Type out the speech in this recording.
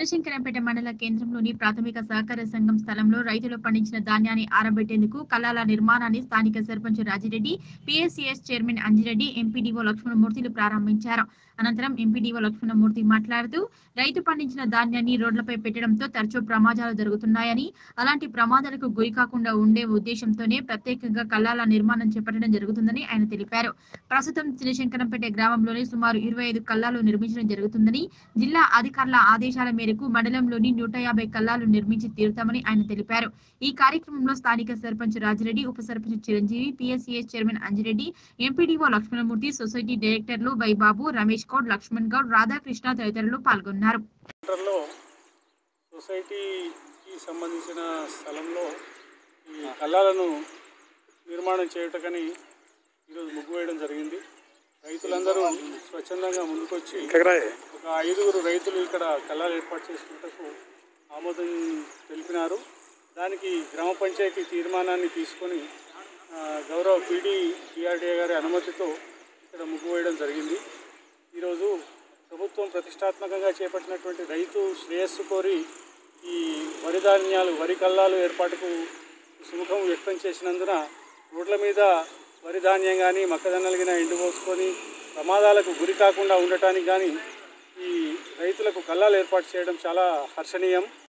చినశంకరంపేట మండల కేంద్రంలోని ప్రాథమిక సహకార సంఘం స్థలంలో రైతులు పండించిన ధాన్యాన్ని ఆరబెట్టేందుకు కల్లాల నిర్మాణాన్ని స్థానిక sarpanch Rajireddy PSCS chairman Anjireddy MPDO లక్ష్మణమూర్తిలు ప్రారంభించారు అనంతరం ఎంపీడీఓ లక్ష్మణమూర్తి మాట్లాడుతూ రైతు పండించిన ధాన్యాన్ని రోడ్లపై పెట్టడంతో తరచూ ప్రమాదాలు జరుగుతున్నాయని అలాంటి ప్రమాదాలకు గురి కాకుండా ఉండే ఉద్దేశంతోనే ప్రత్యేకంగా కల్లాల నిర్మాణం చేపట్టడం జరుగుతుందని ఆయన తెలిపారు ప్రస్తుతం చినశంకరంపేట గ్రామంలోని సుమారు ఇరవై ఐదు కల్లాలు నిర్మించడం జరుగుతుందని జిల్లా అధికారుల ఆదేశాల మేరకు మండలంలోని నూట యాభై కల్లాలు నిర్మించి తీరుతామని ఆయన తెలిపారు ఈ కార్యక్రమంలో స్థానిక సర్పంచ్ రాజిరెడ్డి ఉప sarpanch Chiranjeevi PSCS chairman Anjireddy MPDO Lakshmanamurthy society డైరెక్టర్లు వైబాబు రమేష్ గౌడ్ లక్ష్మణ్ గౌడ్ రాధాకృష్ణ తదితరులు పాల్గొన్నారు సెంటర్లో సొసైటీకి సంబంధించిన స్థలంలో ఈ కళ్ళాలను నిర్మాణం చేయుటకని ఈరోజు ముగ్గు వేయడం జరిగింది రైతులందరూ స్వచ్ఛందంగా ముందుకొచ్చి ఒక ఐదుగురు రైతులు ఇక్కడ కళ్ళాలు ఏర్పాటు చేసుకున్నటకు ఆమోదం తెలిపినారు దానికి గ్రామ పంచాయతీ తీర్మానాన్ని తీసుకొని ఆ, గౌరవ పీడీ టీఆర్డీఏ గారి అనుమతితో ఇక్కడ ముగ్గు వేయడం జరిగింది ఈరోజు ప్రభుత్వం ప్రతిష్టాత్మకంగా చేపట్టినటువంటి రైతు శ్రేయస్సు కోరి ఈ వరి ధాన్యాలు వరి కల్లాలు ఏర్పాటుకు సుముఖం వ్యక్తం చేసినందున రోడ్ల మీద వరి ధాన్యం కానీ మొక్కజొన్నలు కానీ ఎండుపోసుకొని ప్రమాదాలకు గురి కాకుండా ఉండటానికి కానీ ఈ రైతులకు కల్లాలు ఏర్పాటు చేయడం చాలా హర్షణీయం